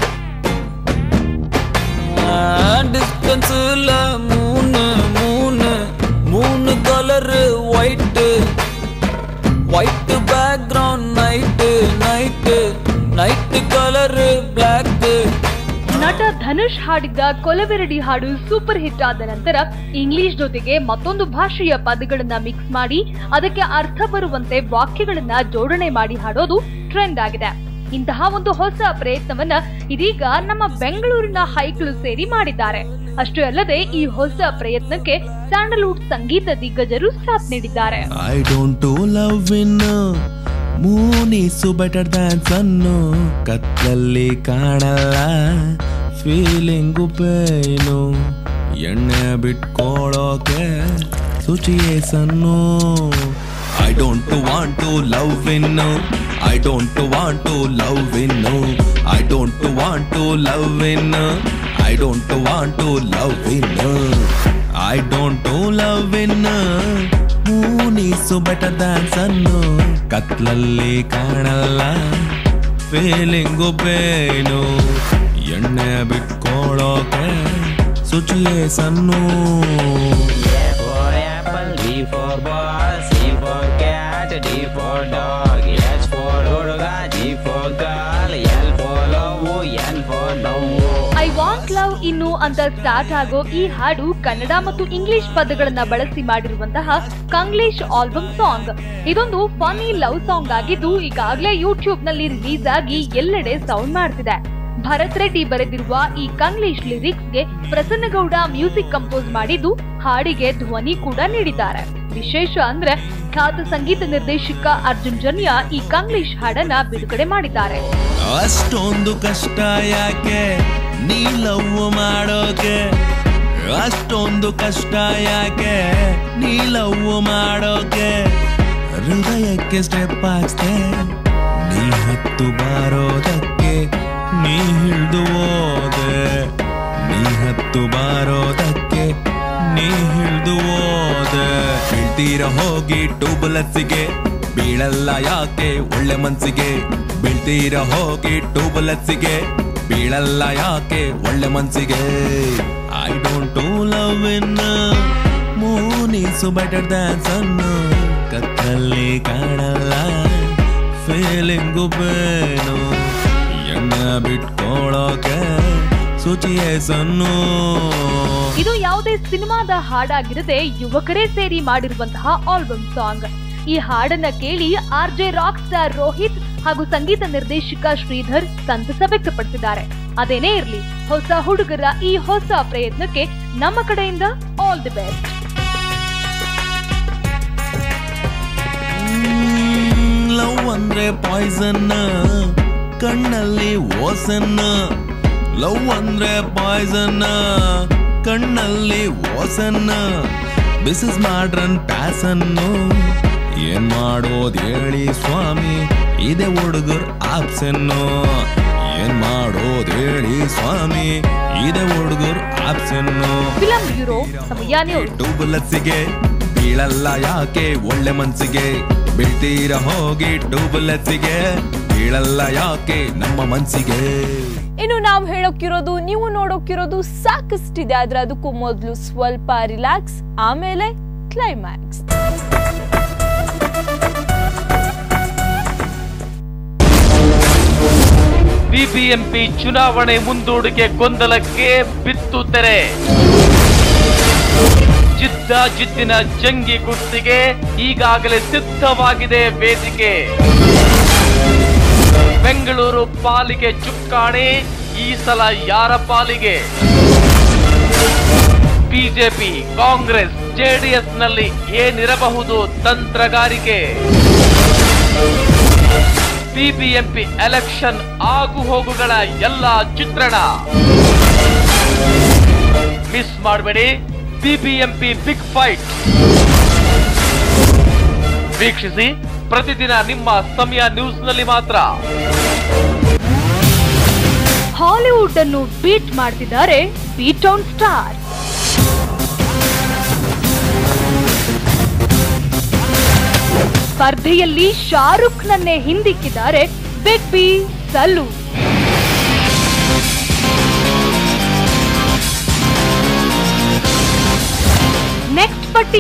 [SPEAKER 16] டிஸ்டன்ஸ்ல மூணு மூணு மூணு colour white white background night night night colour black
[SPEAKER 1] ನಟ ಧನುಷ್ ಹಾಡಿದ್ದ ಕೊಲವೆರಡಿ ಹಾಡು super hit ಆದ ನಂತರ English ಜೊತೆಗೆ ಮತ್ತೊಂದು ಭಾಷೆಯ ಪದಗಳನ್ನ ಮಿಕ್ಸ್ ಮಾಡಿ ಅದಕ್ಕೆ ಅರ್ಥ ಬರುವಂತೆ ವಾಕ್ಯಗಳನ್ನ ಜೋಡಣೆ ಮಾಡಿ ಹಾಡೋದು ಟ್ರೆಂಡ್ ಆಗಿದೆ ಇಂತಹ ಒಂದು ಹೊಸ ಪ್ರಯತ್ನವನ್ನ ಇದೀಗ ನಮ್ಮ ಬೆಂಗಳೂರಿನ ಹೈಕ್ಳು ಸೇರಿ ಮಾಡಿದ್ದಾರೆ ಅಷ್ಟೇ ಅಲ್ಲದೆ ಈ ಹೊಸ ಪ್ರಯತ್ನಕ್ಕೆ ಸ್ಯಾಂಡಲ್ವುಡ್ ಸಂಗೀತ ದಿಗ್ಗಜರು ಸಾಥ್ ನೀಡಿದ್ದಾರೆ
[SPEAKER 17] I don't do love in moon is better than sun ಕತ್ತಲ್ಲಿ ಕಾಣಲ್ಲ ಫೀಲಿಂಗು ಪೇನು ಎಣ್ಣೆ ಬಿಟ್ಕೊಳ್ಳೋಕೆ ಶುಚಿಯೇ sun I don't want to love ಇನ್ನು I don't want to love ಇನ್ನು I don't want to love ಇನ್ನು I don't want to love ಇನ್ನು I don't love ಇನ್ನು moon is better than sun ಕತ್ಲಲ್ಲಿ ಕಾಣಲ್ಲ ಫೀಲಿಂಗು ಪೇನು ಎಣ್ಣೆ ಬಿಟ್ಕೊಳ್ಳೋಕೆ ಶುಚಿಯೇ sun
[SPEAKER 18] D for ball, C for cat, D for dog, H for ಹುಡುಗ, G for girl, L for love, N for love.
[SPEAKER 1] I want love ಇನ್ನು ಅಂತ start ಆಗೋ ಈ ಹಾಡು ಕನ್ನಡ ಮತ್ತು ಇಂಗ್ಲಿಷ್ ಪದಗಳನ್ನ ಬಳಸಿ ಮಾಡಿರುವಂತಹ ಕಂಗ್ಲೀಷ್ ಆಲ್ಬಮ್ ಸಾಂಗ್ ಇದೊಂದು ಫನಿ ಲವ್ ಸಾಂಗ್ ಆಗಿದ್ದು ಈಗಾಗಲೇ ಯೂಟ್ಯೂಬ್ ನಲ್ಲಿ ರಿಲೀಸ್ ಆಗಿ ಎಲ್ಲೆಡೆ ಸೌಂಡ್ ಮಾಡ್ತಿದೆ ಭರತ್ ರೆಡ್ಡಿ ಬರೆದಿರುವ ಈ ಕಂಗ್ಲೀಷ್ ಲಿರಿಕ್ಸ್ ಗೆ ಪ್ರಸನ್ನಗೌಡ ಮ್ಯೂಸಿಕ್ ಕಂಪೋಸ್ ಮಾಡಿದ್ದು ಹಾಡಿಗೆ ಧ್ವನಿ ಕೂಡ ನೀಡಿದ್ದಾರೆ ವಿಶೇಷ ಅಂದ್ರೆ ಖ್ಯಾತ ಸಂಗೀತ ನಿರ್ದೇಶಕ ಅರ್ಜುನ್ ಜನ್ಯ ಈ ಕಂಗ್ಲೀಷ್ ಹಾಡನ್ನ ಬಿಡುಗಡೆ ಮಾಡಿದ್ದಾರೆ
[SPEAKER 17] ಅಷ್ಟೊಂದು ಕಷ್ಟ ಯಾಕೆ ನೀ ಲವ್ ಮಾಡೋಕೆ ಅಷ್ಟೊಂದು ಕಷ್ಟ ಯಾಕೆ ನೀ ಲವ್ ಮಾಡೋಕೆ ಹೃದಯಕ್ಕೆ ಸ್ಟೆಪ್ ಹಾಕ್ಸ್ದೆ ನೀ ಹತ್ತು ಬಾರೋದಕ್ಕೆ ನೀ ಹಿಡ್ದು ಹೋದೆ ನೀ ಹತ್ತು ಬಾರೋದಕ್ಕೆ ನೀ ಹಿಡ್ದು ಹೋದೆ ಬೀಳ್ತೀರ ಹೋಗಿ ಟೂಬುಲಸ್ಸಿಗೆ ಬೀಳಲ್ಲ ಯಾಕೆ ಒಳ್ಳೆ ಮನ್ಸಿಗೆ ಬೀಳ್ತೀರ ಹೋಗಿ ಟೂಬುಲಸ್ಸಿಗೆ ಬೀಳಲ್ಲ ಯಾಕೆ ಒಳ್ಳೆ ಮನ್ಸಿಗೆ ಐ ಡೋಂಟ್ ಲವ್ ಇನ್ ನೀಸು ಬೆಟರ್ ದ್ಯಾನ್ ಸನ್ನು ಕತ್ತಲ್ಲಿ ಕಾಣಲ್ಲ ಫೀಲಿಂಗು ಬೇನು ಎಣ್ಣ ಬಿಟ್ಕೊಳ್ಳೋಕೆ ಶುಚಿಯೇ ಸನ್ನು
[SPEAKER 1] ಇದು ಯಾವುದೇ ಸಿನಿಮಾದ ಹಾಡಾಗಿರದೆ ಯುವಕರೇ ಸೇರಿ ಮಾಡಿರುವಂತಹ ಆಲ್ಬಮ್ ಸಾಂಗ್ ಈ ಹಾಡನ್ನ ಕೇಳಿ R J rock star Rohit ಹಾಗೂ ಸಂಗೀತ ನಿರ್ದೇಶಕ ಶ್ರೀಧರ್ ಸಂತಸ ವ್ಯಕ್ತಪಡಿಸಿದ್ದಾರೆ ಅದೇನೇ ಇರ್ಲಿ ಹೊಸ ಹುಡುಗರ ಈ ಹೊಸ ಪ್ರಯತ್ನಕ್ಕೆ ನಮ್ಮ ಕಡೆಯಿಂದ ಆಲ್ ದಿ ಬೆಸ್ಟ್
[SPEAKER 17] ಲವ್ ಅಂದ್ರೆ ಪಾಯ್ಸನ್ ಕಣ್ಣಲ್ಲಿ ಓಸನ್ನ ಲವ್ ಅಂದ್ರೆ ಪಾಯ್ಸನ್ ಕಣ್ಣಲ್ಲಿ ಓಸನ್ನ ಬಿಸಿಸ್ ಮಾಡ್ರನ್ ಪ್ಯಾಸನ್ನು ಏನ್ ಮಾಡೋದ್ ಹೇಳಿ ಸ್ವಾಮಿ ಇದೆ ಹುಡುಗರ್ ಆಪ್ಸನ್ನು ಏನ್ ಮಾಡೋದ್ ಹೇಳಿ ಸ್ವಾಮಿ ಇದೆ ಹುಡುಗರ್ ಆಪ್ಸನ್ನು
[SPEAKER 1] ಫಿಲಂ ಬ್ಯೂರೋ ಸಮಯ ನ್ಯೂಸ್
[SPEAKER 17] ಟೂಬುಲಸ್ಸಿಗೆ ಬೀಳಲ್ಲ ಯಾಕೆ ಒಳ್ಳೆ ಮನ್ಸಿಗೆ ಬೀಳ್ತೀರ ಹೋಗಿ ಟೂಬುಲಸ್ಸಿಗೆ ಬೀಳಲ್ಲ ಯಾಕೆ ನಮ್ಮ ಮನ್ಸಿಗೆ
[SPEAKER 3] ಇನ್ನು ನಾವು ಹೇಳೋಕಿರೋದು ನೀವು ನೋಡೋಕಿರೋದು ಸಾಕಷ್ಟಿದೆ ಆದ್ರೆ ಅದಕ್ಕೂ ಮೊದಲು ಸ್ವಲ್ಪ ರಿಲ್ಯಾಕ್ಸ್ ಆಮೇಲೆ ಕ್ಲೈಮ್ಯಾಕ್ಸ್
[SPEAKER 8] ಬಿಬಿಎಂಪಿ ಚುನಾವಣೆ ಮುಂದೂಡಿಕೆ ಗೊಂದಲಕ್ಕೆ ಬಿತ್ತು ತೆರೆ ಜಿದ್ದ ಜಿದ್ದಿನ ಜಂಗಿ ಕುಸ್ತಿಗೆ ಈಗಾಗಲೇ ಸಿದ್ಧವಾಗಿದೆ ವೇದಿಕೆ ಬೆಂಗಳೂರು ಪಾಲಿಗೆ ಚುಕ್ಕಾಣಿ ಈ ಸಲ ಯಾರ ಪಾಲಿಗೆ ಬಿಜೆಪಿ ಕಾಂಗ್ರೆಸ್ ಜೆಡಿಎಸ್ ನಲ್ಲಿ ಏನಿರಬಹುದು ತಂತ್ರಗಾರಿಕೆ ಬಿಬಿಎಂಪಿ ಎಲೆಕ್ಷನ್ ಆಗು ಹೋಗುಗಳ ಎಲ್ಲ ಚಿತ್ರಣ ಮಿಸ್ ಮಾಡಬೇಡಿ ಬಿಬಿಎಂಪಿ ಬಿಗ್ ಫೈಟ್ ವೀಕ್ಷಿಸಿ ಪ್ರತಿದಿನ ನಿಮ್ಮ ಸಮಯ ನ್ಯೂಸ್ನಲ್ಲಿ ಮಾತ್ರ
[SPEAKER 1] ಹಾಲಿವುಡ್ ಅನ್ನು ಬೀಟ್ ಮಾಡ್ತಿದ್ದಾರೆ ಬೀಟೌನ್ ಸ್ಟಾರ್ ಸ್ಪರ್ಧೆಯಲ್ಲಿ ಶಾರುಖ್ ನನ್ನೇ ಹಿಂದಿಕ್ಕಿದ್ದಾರೆ ಬಿಗ್ ಬಿ ಸಲ್ಲು ನೆಕ್ಸ್ಟ್ ಪಟ್ಟಿ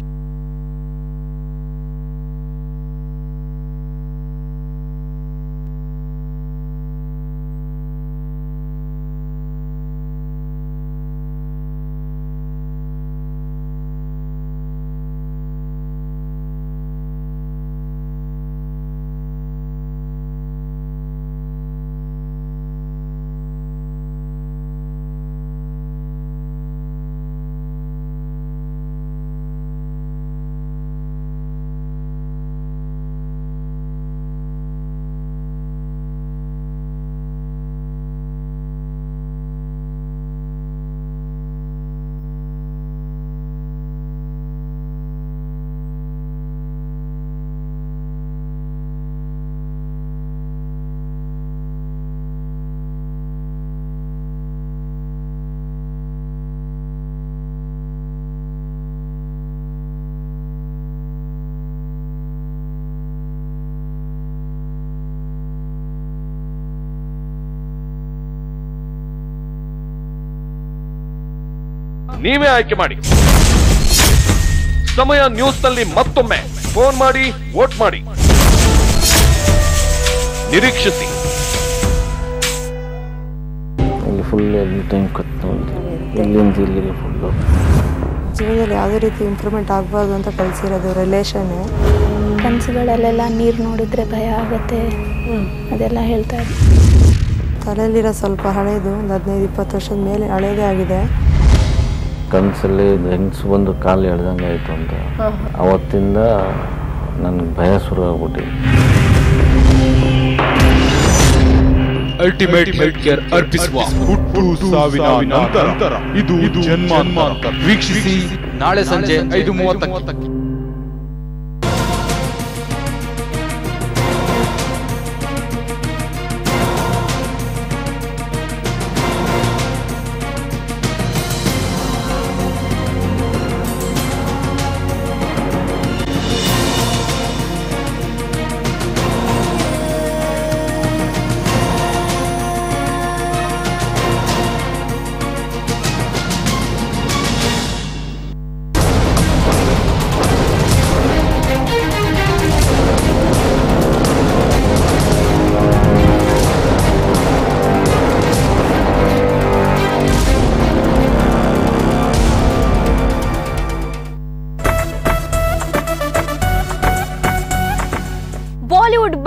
[SPEAKER 2] ನೀವೇ ಆಯ್ಕೆ ಮಾಡಿ ಸಮಯ ನ್ಯೂಸ್ ನಲ್ಲಿ ಮತ್ತೊಮ್ಮೆ ಫೋನ್ ಮಾಡಿ ವೋಟ್ ಮಾಡಿ ನಿರೀಕ್ಷಿಸಿ
[SPEAKER 12] ಇಲ್ಲಿ ಫುಲ್ ಎನಿ ಟೈಮ್ ಕತ್ತು ಇಲ್ಲಿಂದ ಇಲ್ಲಿಗೆ ಫುಲ್ಲು
[SPEAKER 13] ಜೀವನದಲ್ಲಿ ಯಾವುದೇ ರೀತಿ ಇಂಪ್ರೂವ್ಮೆಂಟ್ ಆಗಬಾರ್ದು ಅಂತ ಕಲಿಸಿರೋದು ರಿಲೇಷನ್ನೇ
[SPEAKER 14] ಕನಸುಗಳಲ್ಲೆಲ್ಲ ನೀರು ನೋಡಿದ್ರೆ ಭಯ ಆಗುತ್ತೆ ಅದೆಲ್ಲ ಹೇಳ್ತಾ ಇದ್ರು
[SPEAKER 13] ತಲೆಯಲ್ಲಿರೋ ಸ್ವಲ್ಪ ಹಳೇದು ಒಂದು ಹದಿನೈದು ಇಪ್ಪತ್ತು ವರ್ಷದ ಮೇಲೆ ಹಳೇದೇ ಆಗಿದೆ
[SPEAKER 12] ಕನಸಲ್ಲಿ ಹೆಂಗ್ಸ್ ಬಂದು ಕಾಲು ಎಳ್ದಂಗೆ ಆಯಿತು ಅಂತ ಅವತ್ತಿಂದ ನನಗೆ ಭಯ ಶುರು ಆಗ್ಬಿಟ್ಟಿದೆ
[SPEAKER 15] ಅಲ್ಟಿಮೇಟ್ ಹೆಲ್ತ್ ಕೇರ್ ಅರ್ಪಿಸುವ ಹುಟ್ಟು ಸಾವಿನ ನಂತರ ಇದು ಇದು ಜನ್ಮಾಂತರ ವೀಕ್ಷಿಸಿ ನಾಳೆ ಸಂಜೆ ಐದು ಮೂವತ್ತಕ್ಕೆ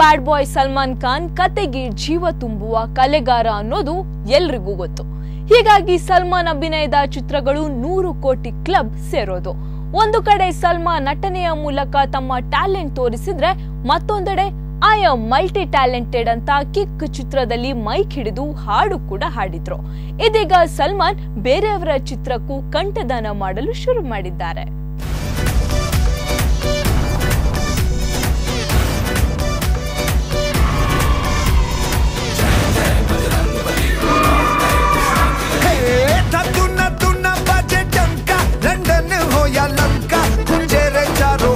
[SPEAKER 3] ಬ್ಯಾಡ್ ಬಾಯ್ ಸಲ್ಮಾನ್ ಖಾನ್ ಕತೆಗೆ ಜೀವ ತುಂಬುವ ಕಲೆಗಾರ ಅನ್ನೋದು ಎಲ್ರಿಗೂ ಗೊತ್ತು ಹೀಗಾಗಿ ಸಲ್ಮಾನ್ ಅಭಿನಯದ ಚಿತ್ರಗಳು ನೂರು ಕೋಟಿ ಕ್ಲಬ್ ಸೇರೋದು ಒಂದು ಕಡೆ ಸಲ್ಮಾನ್ ನಟನೆಯ ಮೂಲಕ ತಮ್ಮ ಟ್ಯಾಲೆಂಟ್ ತೋರಿಸಿದ್ರೆ ಮತ್ತೊಂದೆಡೆ ಐ ಆಮ್ ಮಲ್ಟಿ ಟ್ಯಾಲೆಂಟೆಡ್ ಅಂತ ಕಿಕ್ ಚಿತ್ರದಲ್ಲಿ ಮೈಕ್ ಹಿಡಿದು ಹಾಡು ಕೂಡ ಹಾಡಿದ್ರು ಇದೀಗ ಸಲ್ಮಾನ್ ಬೇರೆಯವರ ಚಿತ್ರಕ್ಕೂ ಕಂಠದಾನ ಮಾಡಲು ಶುರು ಮಾಡಿದ್ದಾರೆ
[SPEAKER 19] धुन धुन बजे डंका लंदन हो या लंका गुंजे रे चारों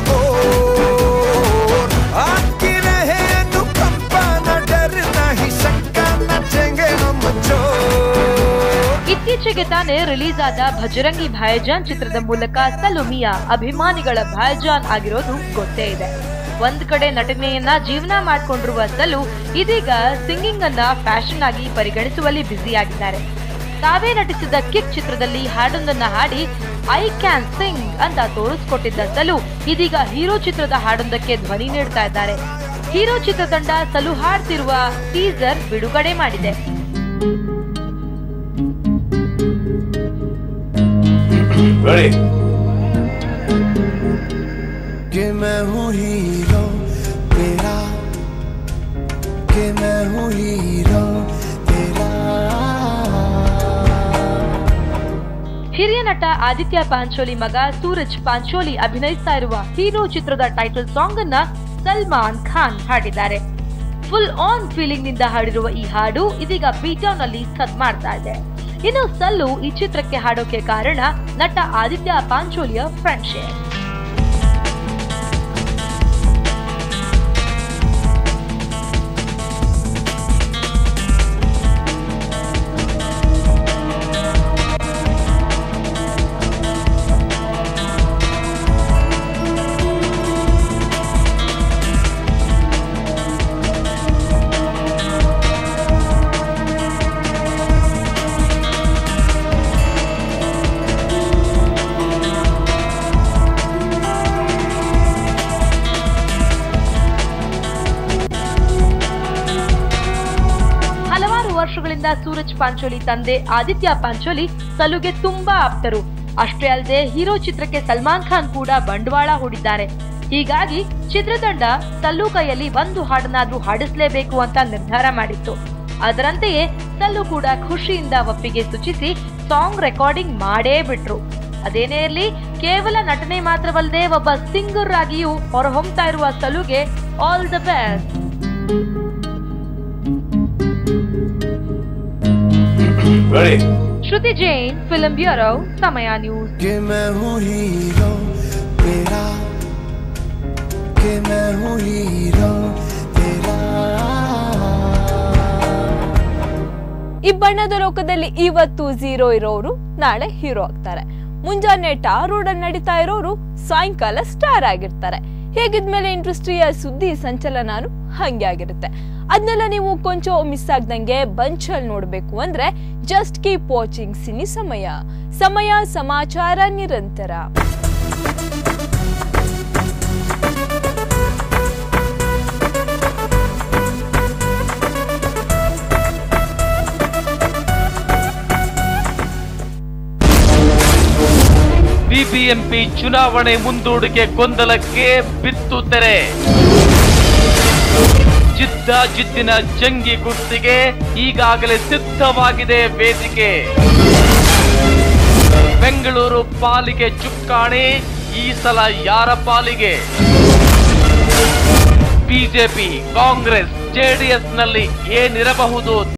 [SPEAKER 19] ओर आपकी रहे अनुकंपा न डर नहीं शंका नचेंगे हम चोर
[SPEAKER 1] ಇತ್ತೀಚೆಗೆ ತಾನೇ ರಿಲೀಸ್ ಆದ ಭಜರಂಗಿ ಭಾಯಜಾನ್ ಚಿತ್ರದ ಮೂಲಕ ಸಲುಮಿಯಾ ಅಭಿಮಾನಿಗಳ ಭಾಯಜಾನ್ ಆಗಿರೋದು ಗೊತ್ತೇ ಇದೆ ಒಂದ್ ಕಡೆ ನಟನೆಯನ್ನ ಜೀವನ ಮಾಡ್ಕೊಂಡಿರುವ ಸಲು ಇದೀಗ ಸಿಂಗಿಂಗ್ ಅನ್ನ ಫ್ಯಾಷನ್ ಆಗಿ ಪರಿಗಣಿಸುವಲ್ಲಿ ಬ್ಯುಸಿ ಆಗಿದ್ದಾರೆ ತಾವೇ ನಟಿಸಿದ ಕಿಕ್ ಚಿತ್ರದಲ್ಲಿ ಹಾಡೊಂದನ್ನ ಹಾಡಿ ಐ ಕ್ಯಾನ್ ಸಿಂಗ್ ಅಂತ ತೋರಿಸ್ಕೊಟ್ಟಿದ್ದ ಸಲು ಇದೀಗ ಹೀರೋ ಚಿತ್ರದ ಹಾಡೊಂದಕ್ಕೆ ಧ್ವನಿ ನೀಡ್ತಾ ಇದ್ದಾರೆ ಹೀರೋ ಚಿತ್ರತಂಡ ಸಲು ಹಾಡ್ತಿರುವ ಟೀಸರ್ ಬಿಡುಗಡೆ ಮಾಡಿದೆ
[SPEAKER 19] कि मैं हूँ हीरो तेरा कि मैं हूँ हीरो तेरा
[SPEAKER 1] ಹಿರಿಯ ನಟ ಆದಿತ್ಯ ಪಾಂಚೋಲಿ ಮಗ ಸೂರಜ್ ಪಾಂಚೋಲಿ ಅಭಿನಯಿಸ್ತಾ ಇರುವ ಹೀರೋ ಚಿತ್ರದ ಟೈಟಲ್ ಸಾಂಗ್ ಅನ್ನ ಸಲ್ಮಾನ್ ಖಾನ್ ಹಾಡಿದ್ದಾರೆ ಫುಲ್ ಆನ್ ಫೀಲಿಂಗ್ ನಿಂದ ಹಾಡಿರುವ ಈ ಹಾಡು ಇದೀಗ ಬೀಟೌನ್ ನಲ್ಲಿ ಸದ್ ಮಾಡ್ತಾ ಇದೆ ಇನ್ನು ಸಲ್ಲು ಈ ಚಿತ್ರಕ್ಕೆ ಹಾಡೋಕೆ ಕಾರಣ ನಟ ಆದಿತ್ಯ ಪಾಂಚೋಲಿಯ ಫ್ರೆಂಡ್ಶಿಪ್ ಹಲವಾರು ವರ್ಷಗಳಿಂದ ಸೂರಜ್ ಪಾಂಚೋಲಿ ತಂದೆ ಆದಿತ್ಯ ಪಾಂಚೋಲಿ ಸಲುಗೆ ತುಂಬಾ ಆಪ್ತರು ಅಷ್ಟೇ ಅಲ್ಲದೆ ಹೀರೋ ಚಿತ್ರಕ್ಕೆ ಸಲ್ಮಾನ್ ಖಾನ್ ಕೂಡ ಬಂಡವಾಳ ಹೂಡಿದ್ದಾರೆ ಹೀಗಾಗಿ ಚಿತ್ರತಂಡ ಸಲ್ಲು ಕೈಯಲ್ಲಿ ಒಂದು ಹಾಡನ್ನಾದ್ರೂ ಹಾಡಿಸ್ಲೇಬೇಕು ಅಂತ ನಿರ್ಧಾರ ಮಾಡಿತ್ತು ಅದರಂತೆಯೇ ಸಲ್ಲು ಕೂಡ ಖುಷಿಯಿಂದ ಒಪ್ಪಿಗೆ ಸೂಚಿಸಿ ಸಾಂಗ್ ರೆಕಾರ್ಡಿಂಗ್ ಮಾಡೇ ಬಿಟ್ರು ಅದೇನೇ ಇರ್ಲಿ ಕೇವಲ ನಟನೆ ಮಾತ್ರವಲ್ಲದೆ ಒಬ್ಬ ಸಿಂಗರ್ ಆಗಿಯೂ ಹೊರಹೊಮ್ತಾ ಇರುವ ಸಲುಗೆ all the best Shruti Jain film bureau ಸಮಯ ನ್ಯೂಸ್
[SPEAKER 19] कि मैं हूँ हीरो तेरा कि मैं हूँ हीरो तेरा
[SPEAKER 3] ಈ ಬಣ್ಣದ ಲೋಕದಲ್ಲಿ ಇವತ್ತು ಝೀರೋ ಇರೋರು ನಾಳೆ ಹೀರೋ ಆಗ್ತಾರೆ ಮುಂಜಾನೆ ಟಾರ್ ರೋಡ್ ಅಲ್ಲಿ ನಡೀತಾ ಇರೋರು ಸಾಯಂಕಾಲ ಸ್ಟಾರ್ ಆಗಿರ್ತಾರೆ ಹೇಗಿದ್ಮೇಲೆ ಇಂಡಸ್ಟ್ರಿಯ ಸುದ್ದಿ ಸಂಚಲನಾನು ಹಂಗೆ ಆಗಿರುತ್ತೆ ಅದನ್ನೆಲ್ಲ ನೀವು ಕೊಂಚ ಮಿಸ್ ಆಗ್ದಂಗೆ ಬಂಚಲ್ ನೋಡ್ಬೇಕು ಅಂದ್ರೆ ಜಸ್ಟ್ ಕೀಪ್ ವಾಚಿಂಗ್ ಸಿನಿ ಸಮಯ ಸಮಯ ಸಮಾಚಾರ ನಿರಂತರ
[SPEAKER 8] ಬಿಬಿಎಂಪಿ ಚುನಾವಣೆ ಮುಂದೂಡಿಕೆ ಗೊಂದಲಕ್ಕೆ ಬಿತ್ತು ತೆರೆ ಜಿದ್ದ ಜಿದ್ದಿನ ಜಂಗಿ ಕುಸ್ತಿಗೆ ಈಗಾಗಲೇ ಸಿದ್ಧವಾಗಿದೆ ವೇದಿಕೆ ಬೆಂಗಳೂರು ಪಾಲಿಗೆ ಚುಕ್ಕಾಣಿ ಈ ಸಲ ಯಾರ ಪಾಲಿಗೆ ಬಿಜೆಪಿ ಕಾಂಗ್ರೆಸ್ ಜೆಡಿಎಸ್ ನಲ್ಲಿ ಏನಿರಬಹುದು